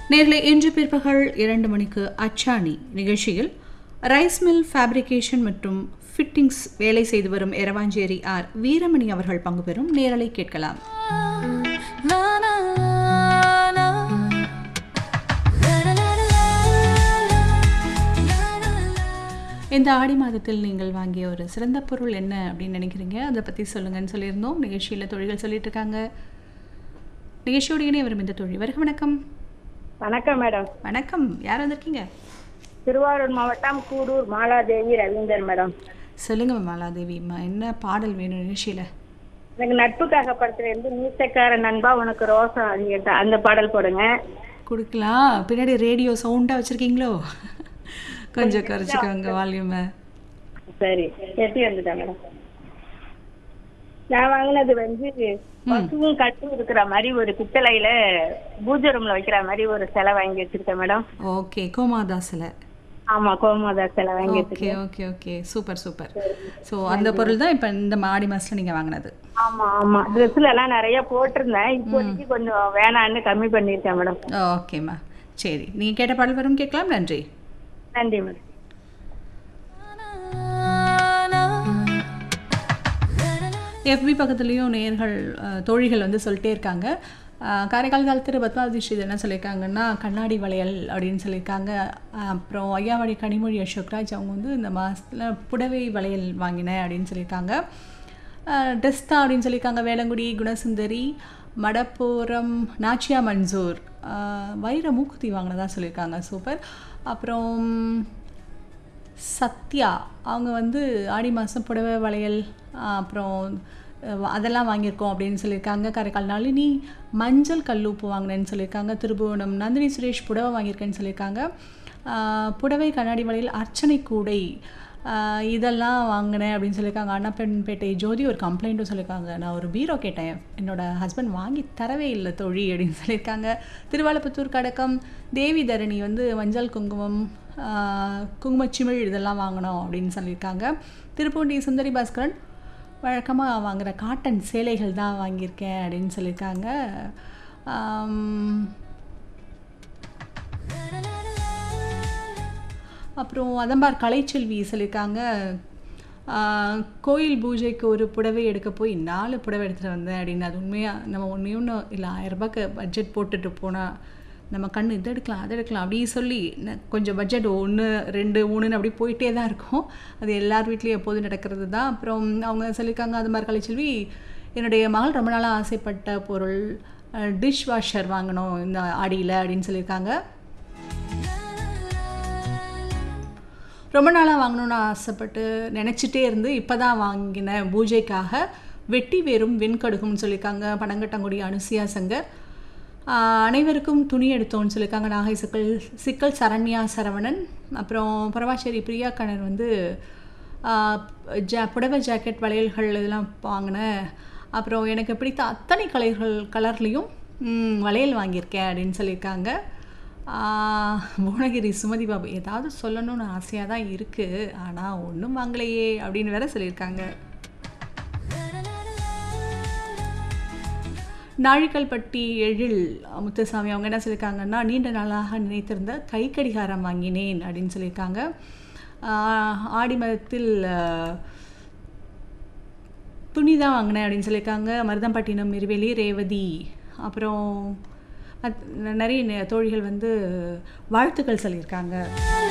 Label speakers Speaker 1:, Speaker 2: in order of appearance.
Speaker 1: நேரில் இன்று பிற்பகல் இரண்டு மணிக்கு அச்சாணி நிகழ்ச்சியில் ரைஸ் மில் ஃபேப்ரிகேஷன் மற்றும் ஃபிட்டிங்ஸ் வேலை செய்து வரும் எரவாஞ்சேரி ஆர் வீரமணி அவர்கள் பங்கு பெறும் நேரலை கேட்கலாம் இந்த ஆடி மாதத்தில் நீங்கள் வாங்கிய ஒரு சிறந்த பொருள் என்ன அப்படின்னு நினைக்கிறீங்க அதை பற்றி சொல்லுங்கன்னு சொல்லியிருந்தோம் நிகழ்ச்சியில் தொழில்கள் சொல்லிட்டு இருக்காங்க நிகழ்ச்சியோடு இணைய வரும் இந்த தொழில் வருக வணக்கம்
Speaker 2: வணக்கம் மேடம்
Speaker 1: வணக்கம் யார் வந்திருக்கீங்க
Speaker 2: திருவாரூர் மாவட்டம் கூடூர் மாலாதேவி ரவீந்தர் மேடம்
Speaker 1: சொல்லுங்க மாலாதேவி அம்மா என்ன பாடல் வேணும் நிகழ்ச்சியில்
Speaker 2: எனக்கு நட்புக்காக படத்துல இருந்து மீசக்கார நண்பா உனக்கு ரோசம் அதிகட்ட அந்த பாடல் போடுங்க
Speaker 1: கொடுக்கலாம் பின்னாடி ரேடியோ சவுண்டாக வச்சுருக்கீங்களோ கொஞ்சம் குறைச்சிக்கோங்க வால்யூமை
Speaker 2: சரி எட்டி வந்துட்டேன் மேடம் நான் வாங்கினது வந்து பசுவும் கட்டும் இருக்கிற மாதிரி ஒரு பித்தளையில பூஜை ரூம்ல வைக்கிற மாதிரி ஒரு சிலை வாங்கி வச்சிருக்கேன் மேடம்
Speaker 1: ஓகே கோமாதாசில்
Speaker 2: ஆமா கோமாதா சிலை வாங்கி
Speaker 1: okay okay okay super super so அந்த பொருள் தான் இப்போ இந்த ஆடி மாதத்தில் நீங்கள் வாங்கினது
Speaker 2: ஆமா ஆமா ட்ரெஸ்ல எல்லாம் நிறைய போட்டிருந்தேன் இப்போதைக்கு கொஞ்சம் வேணான்னு கம்மி பண்ணிருக்கேன் மேடம்
Speaker 1: ஓகேம்மா சரி நீங்கள் கேட்ட பாடல் வரும் கேட்கலாம் நன்றி
Speaker 2: நன்றி மேடம்
Speaker 1: எஃபி பக்கத்துலேயும் நேர்கள் அஹ், தோழிகள் வந்து சொல்லிட்டே இருக்காங்க அஹ், காரைக்கால் கால திரு பத்மாவதி ஸ்ரீ என்ன சொல்லியிருக்காங்கன்னா கண்ணாடி வளையல் அப்படின்னு சொல்லியிருக்காங்க அஹ், அப்புறம் ஐயாவடி கனிமொழி அசோக்ராஜ் அவங்க வந்து இந்த மாதத்தில் புடவை வளையல் வாங்கினேன் அப்படின்னு சொல்லியிருக்காங்க டெஸ்தா அப்படின்னு சொல்லியிருக்காங்க வேளங்குடி குணசுந்தரி மடப்புரம் நாச்சியா மன்சூர் அஹ், வைர மூக்குத்தி வாங்கினதா சொல்லியிருக்காங்க சூப்பர் அப்புறம் சத்யா அவங்க வந்து ஆடி மாதம் புடவை வளையல் ஆஹ் அப்புறம் அஹ் அதெல்லாம் வாங்கியிருக்கோம் அப்படின்னு சொல்லியிருக்காங்க காரைக்கால் நளினி மஞ்சள் கல்லூப்பு வாங்கினேன்னு சொல்லியிருக்காங்க திருபுவனம் நந்தினி சுரேஷ் புடவை வாங்கியிருக்கேன்னு சொல்லியிருக்காங்க ஆஹ் புடவை கண்ணாடி வளையல் அர்ச்சனை கூடை ஆஹ் இதெல்லாம் வாங்கினேன் அப்படின்னு சொல்லியிருக்காங்க அண்ணப்பெண்பேட்டை ஜோதி ஒரு கம்ப்ளைண்ட்டும் சொல்லியிருக்காங்க நான் ஒரு பீரோ கேட்டேன் என்னோட ஹஸ்பண்ட் வாங்கி தரவே இல்லை தோழி அப்படின்னு சொல்லியிருக்காங்க திருவாலப்புத்தூர் கடக்கம் தேவி தரணி வந்து மஞ்சள் குங்குமம் ஆஹ் குங்குமச்சிமிழ் இதெல்லாம் வாங்கினோம் அப்படின்னு சொல்லியிருக்காங்க திருப்பூண்டி சுந்தரி பாஸ்கரன் வழக்கமாக வாங்குகிற காட்டன் சேலைகள் தான் வாங்கியிருக்கேன் அப்படின்னு சொல்லியிருக்காங்க ஆம், அப்புறம் அதம்பார் கலைச்செல்வி சொல்லியிருக்காங்க ஆஹ், கோயில் பூஜைக்கு ஒரு புடவை எடுக்க போய் நாலு புடவை எடுத்துகிட்டு வந்தேன் அப்படின்னு அது உண்மையாக நம்ம ஒன்று ஒன்று இல்லை ஆயிரரூபாய்க்கு பட்ஜெட் போட்டுட்டு போனால் நம்ம கண் இதை எடுக்கலாம் அதை எடுக்கலாம் அப்படி சொல்லி ந- கொஞ்சம் பட்ஜெட் ஒன்று ரெண்டு மூணுன்னு அப்படி போயிட்டே தான் இருக்கும் அது எல்லார் வீட்லேயும் எப்போதும் நடக்கிறது தான் அப்புறம் அவங்க சொல்லியிருக்காங்க அது மாதிரி கலைச்செல்வி என்னுடைய மகள் ரொம்ப நாளாக ஆசைப்பட்ட பொருள் டிஷ் வாஷர் வாங்கணும் இந்த ஆடியில் அப்படின்னு சொல்லியிருக்காங்க ரொம்ப நாளாக வாங்கணும்னு ஆசைப்பட்டு நினச்சிட்டே இருந்து இப்போ தான் வாங்கினேன் பூஜைக்காக வெட்டி வேரும் வெண்கடுகும்னு சொல்லியிருக்காங்க பனங்கட்டங்குடி அனுசியா சங்கர் ஆஹ் அனைவருக்கும் துணி எடுத்தோம்னு சொல்லியிருக்காங்க நாகை சிக்கல் சிக்கல் சரண்யா சரவணன் அப்புறம் பரவாச்சேரி பிரியா கணர் வந்து ஆஹ் ஜா புடவை ஜாக்கெட் வளையல்கள் இதெல்லாம் வாங்கினேன் அப்புறம் எனக்கு பிடித்த அத்தனை கலர்கள் கலர்லேயும் ம், வளையல் வாங்கியிருக்கேன் அப்படின்னு சொல்லியிருக்காங்க ஆஹ் புவனகிரி சுமதி பாபு ஏதாவது சொல்லணும்னு ஆசையாக தான் இருக்குது ஆனால் ஒன்றும் வாங்கலையே அப்படின்னு வேற சொல்லியிருக்காங்க நாழிக்கல்பட்டி எழில் முத்துசாமி அவங்க என்ன சொல்லியிருக்காங்கன்னா நீண்ட நாளாக நினைத்திருந்த கை கடிகாரம் வாங்கினேன் அப்படின்னு சொல்லியிருக்காங்க ஆஹ் ஆடி மாதத்தில் ஆஹ், துணி தான் வாங்கினேன் அப்படின்னு சொல்லியிருக்காங்க மருதம்பட்டினம் இருவெளி ரேவதி அப்புறம் மத்- நிறைய நே- தோழிகள் வந்து வாழ்த்துக்கள் சொல்லியிருக்காங்க